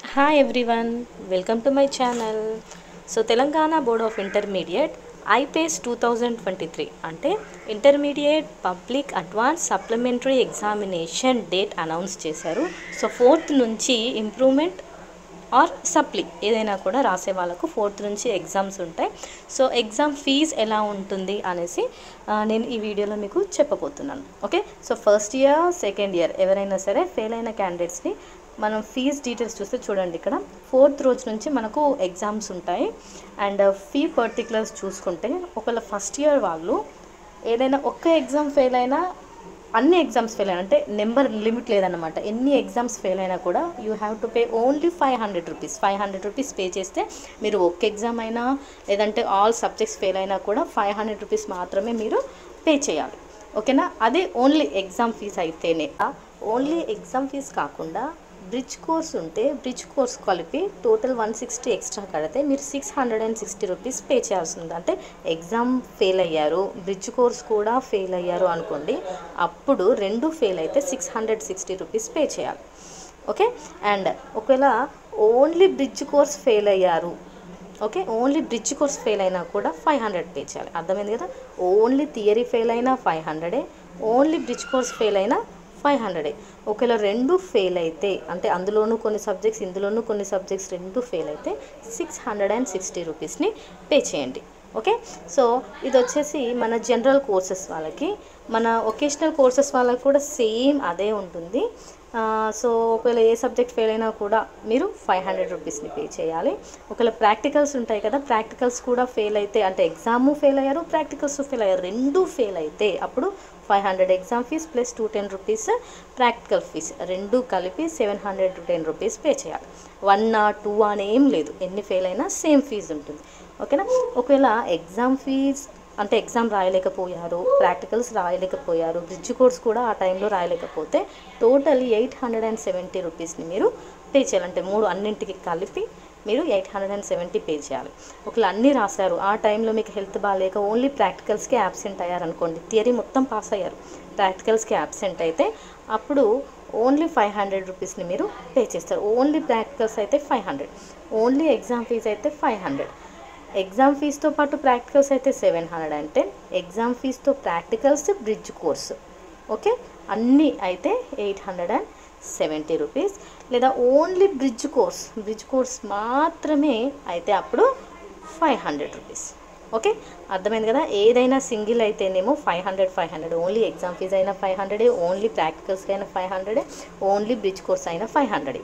hi everyone welcome to my channel so Telangana board of intermediate IPASE two thousand twenty three అంటే intermediate public advance supplementary examination date announce చేశారు so fourth నుంచి improvement or supply ఏదైనా కూడా రాసే వాళ్ళకు fourth నుంచి exams ఉంటాయి so exam fees ఎలా ఉంటుంది అనేసి ఆ, నేను ఈ వీడియోలో మీకు చెప్పబోతున్నాను okay so first year second year ఎవరైనా సరే ఫెయిల్ అయిన క్యాండిడేట్స్ని మనం ఫీజ్ డీటెయిల్స్ చూస్తే చూడండి ఇక్కడ ఫోర్త్ రోజు నుంచి మనకు ఎగ్జామ్స్ ఉంటాయి అండ్ ఫీ పర్టికులర్స్ చూసుకుంటే ఒకవేళ ఫస్ట్ ఇయర్ వాళ్ళు ఏదైనా ఒక్క ఎగ్జామ్ ఫెయిల్ అయినా అన్ని ఎగ్జామ్స్ ఫెయిల్ అయినా అంటే నెంబర్ లిమిట్ లేదన్నమాట ఎన్ని ఎగ్జామ్స్ ఫెయిల్ అయినా కూడా you have to pay only five hundred rupees five hundred rupees pay చేస్తే మీరు ఒక్క ఎగ్జామ్ అయినా లేదంటే ఆల్ సబ్జెక్ట్స్ ఫెయిల్ అయినా కూడా ఫైవ్ హండ్రెడ్ రూపీస్ మాత్రమే మీరు పే చేయాలి ఓకేనా అదే ఓన్లీ ఎగ్జామ్ ఫీజ్ అయితేనే ఓన్లీ ఎగ్జామ్ ఫీజ్ కాకుండా బ్రిడ్జ్ కోర్స్ ఉంటే బ్రిడ్జ్ కోర్స్ కలిపి టోటల్ వన్ సిక్స్టీ ఎక్స్ట్రా కడితే మీరు six hundred and sixty rupees pay చేయాల్సి ఉంది అంటే ఎగ్జామ్ ఫెయిల్ అయ్యారు బ్రిడ్జ్ కోర్స్ కూడా ఫెయిల్ అయ్యారు అనుకోండి అప్పుడు రెండు ఫెయిల్ అయితే six hundred sixty rupees pay చేయాలి ఓకే అండ్ ఒకవేళ ఓన్లీ బ్రిడ్జ్ కోర్స్ ఫెయిల్ అయ్యారు okay only bridge course fail అయినా కూడా ఫైవ్ హండ్రెడ్ పే చేయాలి అర్థమైంది కదా ఓన్లీ థియరీ ఫెయిల్ అయినా ఫైవ్ హండ్రెడే ఓన్లీ బ్రిడ్జ్ కోర్స్ ఫెయిల్ అయినా ఫైవ్ హండ్రెడే ఒకవేళ రెండు ఫెయిల్ అయితే అంటే అందులోనూ కొన్ని సబ్జెక్ట్స్ ఇందులోనూ కొన్ని సబ్జెక్ట్స్ రెండు ఫెయిల్ అయితే సిక్స్ హండ్రెడ్ అండ్ సిక్స్టీ రూపీస్ని పే చేయండి ఓకే సో ఇది వచ్చేసి మన జనరల్ కోర్సెస్ వాళ్ళకి మన ఒకేషనల్ కోర్సెస్ వాళ్ళకి కూడా సేమ్ అదే ఉంటుంది ఆ, సో ఒకవేళ ఏ సబ్జెక్ట్ ఫెయిల్ అయినా కూడా మీరు ఫైవ్ హండ్రెడ్ రూపీస్ని పే చేయాలి ఒకవేళ ప్రాక్టికల్స్ ఉంటాయి కదా ప్రాక్టికల్స్ కూడా ఫెయిల్ అయితే అంటే ఎగ్జాము ఫెయిల్ అయ్యారు ప్రాక్టికల్స్ ఫెయిల్ అయ్యారు రెండు ఫెయిల్ అయితే అప్పుడు five hundred exam fee plus two ten rupees practical fee రెండు కలిపి seven hundred two ten rupees pay చేయాలి వన్ టూ అని ఏం లేదు ఎన్ని ఫెయిల్ అయినా సేమ్ ఫీజు ఉంటుంది ఓకేనా ఒకవేళ ఎగ్జామ్ ఫీజ్ అంటే ఎగ్జామ్ రాయలేకపోయారు ప్రాక్టికల్స్ రాయలేకపోయారు బ్రిడ్జ్ కోర్స్ కూడా ఆ టైంలో రాయలేకపోతే total eight hundred and seventy రూపీస్ని మీరు పే చేయాలి అంటే మూడు అన్నింటికి కలిపి మీరు eight hundred and seventy pay చేయాలి ఒకవేళ అన్నీ రాశారు ఆ టైంలో మీకు హెల్త్ బాగాలేక ఓన్లీ ప్రాక్టికల్స్కి యాబ్సెంట్ అయ్యారనుకోండి థియరీ మొత్తం పాస్ అయ్యారు ప్రాక్టికల్స్కి యాబ్సెంట్ అయితే అప్పుడు ఓన్లీ ఫైవ్ హండ్రెడ్ రూపీస్ని మీరు పే చేస్తారు ఓన్లీ ప్రాక్టికల్స్ అయితే five hundred only exam fee అయితే ఫైవ్ హండ్రెడ్ ఎగ్జామ్ ఫీజుతో పాటు ప్రాక్టికల్స్ అయితే seven hundred and ten exam ఫీజుతో ప్రాక్టికల్స్ బ్రిడ్జ్ కోర్సు ఓకే అన్నీ అయితే eight hundred and seventy rupees లేదా only bridge course bridge course మాత్రమే అయితే అప్పుడు ఫైవ్ హండ్రెడ్ రూపీస్ ఓకే అర్థమైంది కదా ఏదైనా సింగిల్ అయితేనేమో five hundred five hundred only exam fee అయినా ఫైవ్ హండ్రెడే ఓన్లీ ప్రాక్టికల్స్కి అయినా ఫైవ్ హండ్రెడే ఓన్లీ బ్రిడ్జ్ కోర్స్ అయినా ఫైవ్ హండ్రెడే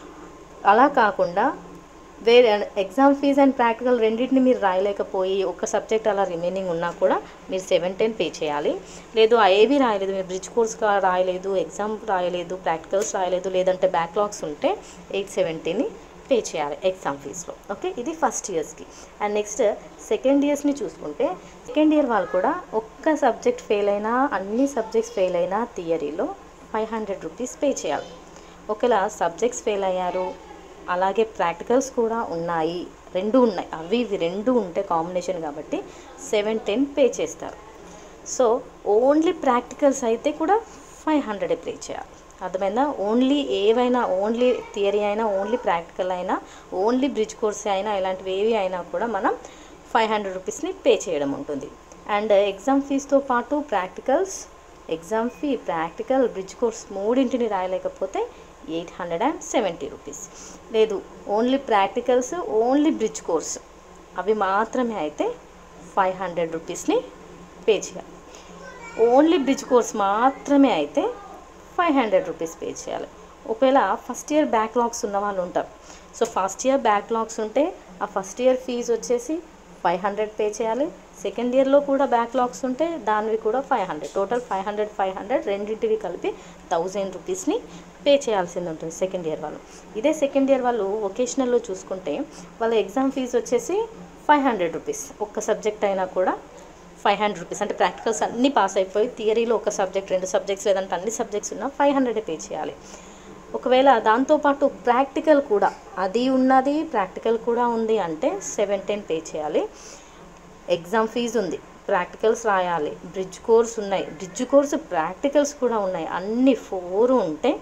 అలా కాకుండా వేరే ఎగ్జామ్ ఫీజ్ అండ్ ప్రాక్టికల్ రెండింటిని మీరు రాయలేకపోయి ఒక సబ్జెక్ట్ అలా రిమైనింగ్ ఉన్నా కూడా మీరు సెవెన్ టెన్ పే చేయాలి లేదు ఆ ఏవి రాయలేదు మీరు బ్రిడ్జ్ కోర్స్ రాయలేదు ఎగ్జామ్ రాయలేదు ప్రాక్టికల్స్ రాయలేదు లేదంటే బ్యాక్లాగ్స్ ఉంటే ఎయిట్ సెవెంటీని పే చేయాలి ఎగ్జామ్ ఫీజ్లో ఓకే ఇది ఫస్ట్ ఇయర్స్కి అండ్ నెక్స్ట్ సెకండ్ ఇయర్స్ని చూసుకుంటే సెకండ్ ఇయర్ వాళ్ళు కూడా ఒక్క సబ్జెక్ట్ ఫెయిల్ అయినా అన్ని సబ్జెక్ట్స్ ఫెయిల్ అయినా థియరీలో ఫైవ్ హండ్రెడ్ రూపీస్ పే చేయాలి ఒకవేళ సబ్జెక్ట్స్ ఫెయిల్ అయ్యారు అలాగే ప్రాక్టికల్స్ కూడా ఉన్నాయి రెండు ఉన్నాయి అవి ఇవి రెండు ఉంటే కాంబినేషన్ కాబట్టి సెవెన్ టెన్ పే చేస్తారు సో ఓన్లీ ప్రాక్టికల్స్ అయితే కూడా ఫైవ్ హండ్రెడ్ పే చేయాలి అర్థమైందా ఓన్లీ ఏవైనా ఓన్లీ థియరీ అయినా ఓన్లీ ప్రాక్టికల్ అయినా ఓన్లీ బ్రిడ్జ్ కోర్స్ అయినా ఇలాంటివి ఏవి అయినా కూడా మనం ఫైవ్ హండ్రెడ్ రూపీస్ని పే చేయడం ఉంటుంది అండ్ ఎగ్జామ్ ఫీజుతో పాటు practicals exam fee practical bridge course మూడింటిని రాయలేకపోతే eight hundred and seventy rupees లేదు only practicals only bridge course అవి మాత్రమే అయితే ఫైవ్ హండ్రెడ్ రూపీస్ని పే చేయాలి ఓన్లీ బ్రిడ్జ్ కోర్స్ మాత్రమే అయితే ఫైవ్ హండ్రెడ్ రూపీస్ పే చేయాలి ఒకవేళ ఫస్ట్ ఇయర్ బ్యాక్లాగ్స్ ఉన్న వాళ్ళు ఉంటారు సో ఫస్ట్ ఇయర్ బ్యాక్లాగ్స్ ఉంటే ఆ ఫస్ట్ ఇయర్ ఫీజు వచ్చేసి ఫైవ్ హండ్రెడ్ పే చేయాలి సెకండ్ ఇయర్లో కూడా బ్యాక్లాగ్స్ ఉంటే దానివి కూడా five hundred total five hundred five hundred రెండింటివి కలిపి థౌజండ్ రూపీస్ని పే చేయాల్సింది ఉంటుంది సెకండ్ ఇయర్ వాళ్ళు ఇదే సెకండ్ ఇయర్ వాళ్ళు వొకేషనల్లో చూసుకుంటే వాళ్ళ ఎగ్జామ్ ఫీజు వచ్చేసి ఫైవ్ హండ్రెడ్ రూపీస్ ఒక్క సబ్జెక్ట్ అయినా కూడా ఫైవ్ హండ్రెడ్ రూపీస్ అంటే ప్రాక్టికల్స్ అన్నీ పాస్ అయిపోయి థియరీలో ఒక సబ్జెక్ట్ రెండు సబ్జెక్ట్స్ లేదంటే అన్ని సబ్జెక్ట్స్ ఉన్నా ఫైవ్ హండ్రెడ్ పే చేయాలి ఒకవేళ దాంతోపాటు ప్రాక్టికల్ కూడా అది ఉన్నది ప్రాక్టికల్ కూడా ఉంది అంటే సెవెన్ టెన్ పే చేయాలి ఎగ్జామ్ ఫీజు ఉంది ప్రాక్టికల్స్ రాయాలి బ్రిడ్జ్ కోర్స్ ఉన్నాయి బ్రిడ్జ్ కోర్స్ ప్రాక్టికల్స్ కూడా ఉన్నాయి అన్ని ఫోర్ ఉంటే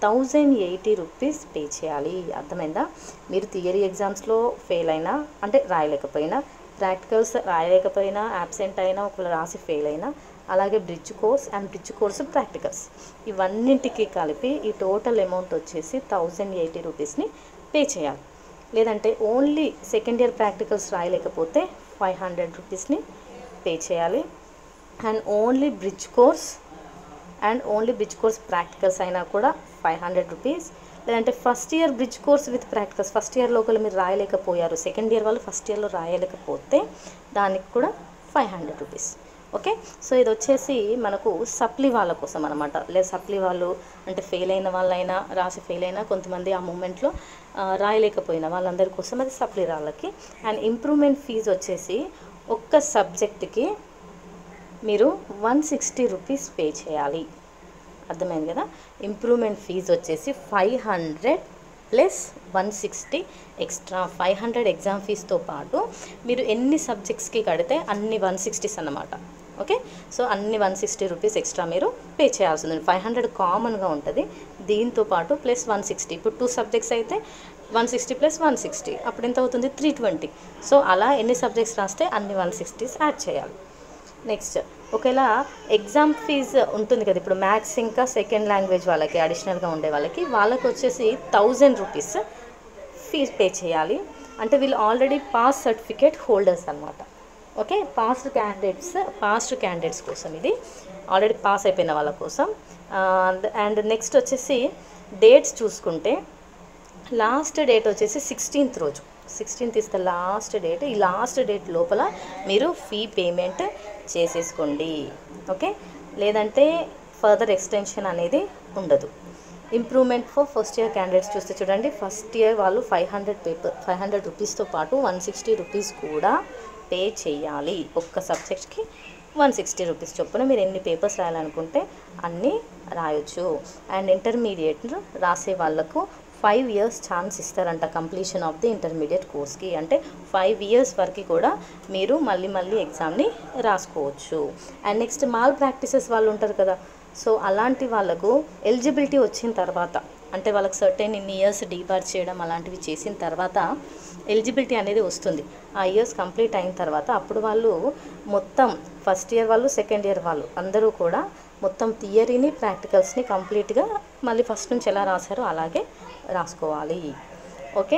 థౌజండ్ ఎయిటీ రూపీస్ పే చేయాలి అర్థమైందా మీరు థియరీ ఎగ్జామ్స్లో ఫెయిల్ అయినా అంటే రాయలేకపోయినా ప్రాక్టికల్స్ రాయలేకపోయినా యాబ్సెంట్ అయినా ఒకవేళ రాసి ఫెయిల్ అయినా అలాగే bridge course and bridge course practicals ఇవన్నింటికి కలిపి ఈ టోటల్ అమౌంట్ వచ్చేసి థౌజండ్ ఎయిటీ రూపీస్ని పే చేయాలి లేదంటే ఓన్లీ సెకండ్ ఇయర్ ప్రాక్టికల్స్ రాయలేకపోతే ఫైవ్ హండ్రెడ్ రూపీస్ని పే చేయాలి and only bridge course and only bridge course practicals అయినా కూడా ఫైవ్ హండ్రెడ్ రూపీస్ లేదంటే first year bridge course with practicals first year local మీరు రాయలేకపోయారు సెకండ్ ఇయర్ వాళ్ళు ఫస్ట్ ఇయర్లో రాయలేకపోతే దానికి కూడా five hundred rupees okay so ఇది వచ్చేసి మనకు సప్లీ వాళ్ళ కోసం అనమాట లేదా సప్లీ వాళ్ళు అంటే ఫెయిల్ అయిన వాళ్ళైనా రాసి ఫెయిల్ అయినా కొంతమంది ఆ మూమెంట్లో రాయలేకపోయిన వాళ్ళందరి కోసం అది సప్లీ వాళ్ళకి అండ్ ఇంప్రూవ్మెంట్ ఫీజు వచ్చేసి ఒక్క సబ్జెక్ట్కి మీరు వన్ సిక్స్టీ రూపీస్ పే చేయాలి అర్థమైంది కదా ఇంప్రూవ్మెంట్ ఫీజు వచ్చేసి five hundred plus one sixty extra five hundred exam ఫీజుతో పాటు మీరు ఎన్ని సబ్జెక్ట్స్కి కడితే అన్ని వన్ సిక్స్టీస్ అన్నమాట ఓకే సో అన్ని వన్ సిక్స్టీ రూపీస్ ఎక్స్ట్రా మీరు పే చేయాల్సి ఉంది ఫైవ్ హండ్రెడ్ కామన్గా ఉంటుంది దీంతో పాటు ప్లస్ వన్ సిక్స్టీ ఇప్పుడు టూ సబ్జెక్ట్స్ అయితే one sixty plus one sixty అప్పుడు ఎంత అవుతుంది త్రీ ట్వంటీ సో అలా ఎన్ని సబ్జెక్ట్స్ రాస్తే అన్ని వన్ సిక్స్టీస్ యాడ్ చేయాలి నెక్స్ట్ ఒకవేళ ఎగ్జామ్ ఫీజు ఉంటుంది కదా ఇప్పుడు మ్యాథ్స్ ఇంకా సెకండ్ లాంగ్వేజ్ వాళ్ళకి అడిషనల్గా ఉండే వాళ్ళకి వాళ్ళకి వచ్చేసి థౌజండ్ రూపీస్ ఫీజ్ పే చేయాలి అంటే వీళ్ళు ఆల్రెడీ పాస్ సర్టిఫికేట్ హోల్డర్స్ అనమాట okay passed candidates passed candidates కోసం ఇది ఆల్రెడీ పాస్ అయిపోయిన వాళ్ళ కోసం అండ్ నెక్స్ట్ వచ్చేసి డేట్స్ చూసుకుంటే లాస్ట్ డేట్ వచ్చేసి సిక్స్టీన్త్ రోజు sixteenth is the last date ఈ లాస్ట్ డేట్ లోపల మీరు ఫీ పేమెంట్ చేసేసుకోండి ఓకే లేదంటే ఫర్దర్ ఎక్స్టెన్షన్ అనేది ఉండదు improvement for first year candidates చూస్తే చూడండి ఫస్ట్ ఇయర్ వాళ్ళు five hundred paper five hundred రూపీస్తో పాటు వన్ సిక్స్టీ రూపీస్ కూడా పే చేయాలి ఒక్క సబ్జెక్ట్కి వన్ సిక్స్టీ రూపీస్ చొప్పున మీరు ఎన్ని పేపర్స్ రాయాలనుకుంటే అన్నీ రాయొచ్చు అండ్ ఇంటర్మీడియట్ రాసే వాళ్ళకు ఫైవ్ ఇయర్స్ ఛాన్స్ ఇస్తారంట కంప్లీషన్ ఆఫ్ ది ఇంటర్మీడియట్ కోర్స్కి అంటే ఫైవ్ ఇయర్స్ వరకు కూడా మీరు మళ్ళీ మళ్ళీ ఎగ్జామ్ని రాసుకోవచ్చు అండ్ నెక్స్ట్ మాల్ ప్రాక్టీసెస్ వాళ్ళు ఉంటారు కదా సో అలాంటి వాళ్ళకు ఎలిజిబిలిటీ వచ్చిన తర్వాత అంటే వాళ్ళకి సర్టెన్ ఇన్ని ఇయర్స్ డీబార్ చేయడం అలాంటివి చేసిన తర్వాత ఎలిజిబిలిటీ అనేది వస్తుంది ఆ ఇయర్స్ కంప్లీట్ అయిన తర్వాత అప్పుడు వాళ్ళు మొత్తం ఫస్ట్ ఇయర్ వాళ్ళు సెకండ్ ఇయర్ వాళ్ళు అందరూ కూడా మొత్తం థియరీని ప్రాక్టికల్స్ని కంప్లీట్గా మళ్ళీ ఫస్ట్ నుంచి ఎలా రాశారో అలాగే రాసుకోవాలి okay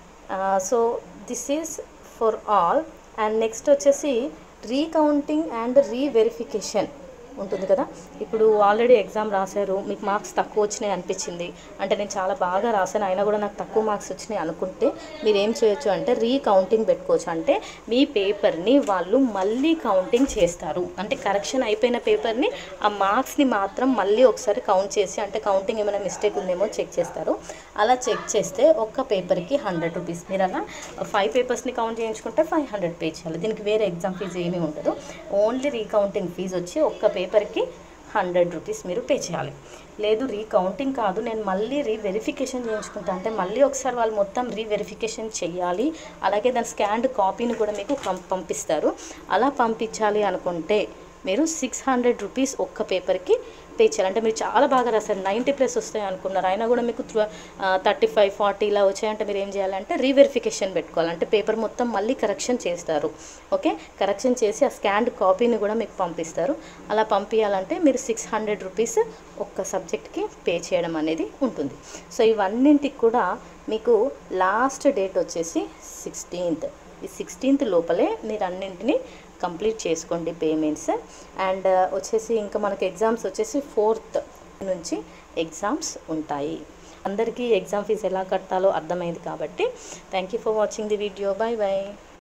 so this is for all and next వచ్చేసి రీకౌంటింగ్ అండ్ రీవెరిఫికేషన్ ఉంటుంది కదా ఇప్పుడు ఆల్రెడీ ఎగ్జామ్ రాశారు మీకు మార్క్స్ తక్కువ వచ్చినాయి అనిపించింది అంటే నేను చాలా బాగా రాశాను అయినా కూడా నాకు తక్కువ మార్క్స్ వచ్చినాయి అనుకుంటే మీరు ఏం చేయొచ్చు అంటే రీకౌంటింగ్ పెట్టుకోవచ్చు అంటే మీ పేపర్ని వాళ్ళు మళ్ళీ కౌంటింగ్ చేస్తారు అంటే కరెక్షన్ అయిపోయిన పేపర్ని ఆ మార్క్స్ని మాత్రం మళ్ళీ ఒకసారి కౌంట్ చేసి అంటే కౌంటింగ్ ఏమైనా మిస్టేక్ ఉందేమో చెక్ చేస్తారు అలా చెక్ చేస్తే ఒక్క పేపర్కి హండ్రెడ్ రూపీస్ మీరు అలా ఫైవ్ పేపర్స్ని కౌంట్ చేయించుకుంటే ఫైవ్ హండ్రెడ్ పే చేయాలి దీనికి వేరే ఎగ్జామ్ ఫీజు ఏమీ ఉండదు ఓన్లీ రీకౌంటింగ్ ఫీజు వచ్చి ఒక్క పేపర్కి హండ్రెడ్ రూపీస్ మీరు పే చేయాలి లేదు రీకౌంటింగ్ కాదు నేను మళ్ళీ రీవెరిఫికేషన్ చేయించుకుంటా అంటే మళ్ళీ ఒకసారి వాళ్ళు మొత్తం రీవెరిఫికేషన్ చేయాలి అలాగే దాని స్కాన్డ్ కాపీని కూడా మీకు పం- పంపిస్తారు అలా పంపించాలి అనుకుంటే మీరు సిక్స్ హండ్రెడ్ రూపీస్ ఒక్క పేపర్కి పే చేయాలి అంటే మీరు చాలా బాగా రాశారు నైంటీ ప్లస్ వస్తాయి అనుకున్నారు అయినా కూడా మీకు థర్టీ ఫైవ్ ఫార్టీ ఇలా వచ్చాయంటే మీరు ఏం చేయాలంటే రీవెరిఫికేషన్ పెట్టుకోవాలి అంటే పేపర్ మొత్తం మళ్ళీ కరెక్షన్ చేస్తారు ఓకే కరెక్షన్ చేసి ఆ స్కాన్డ్ కాపీని కూడా మీకు పంపిస్తారు అలా పంపించాలంటే మీరు సిక్స్ హండ్రెడ్ రూపీస్ ఒక్క సబ్జెక్ట్కి పే చేయడం అనేది ఉంటుంది సో ఇవన్నింటికి కూడా మీకు లాస్ట్ డేట్ వచ్చేసి సిక్స్టీన్త్ ఈ సిక్స్టీన్త్ లోపలే మీరు అన్నింటినీ కంప్లీట్ చేసుకోండి పేమెంట్స్ అండ్ వచ్చేసి ఇంకా మనకి ఎగ్జామ్స్ వచ్చేసి ఫోర్త్ నుంచి ఎగ్జామ్స్ ఉంటాయి అందరికీ ఎగ్జామ్ ఫీజు ఎలా కట్టాలో అర్థమైంది కాబట్టి thank you for watching the video bye bye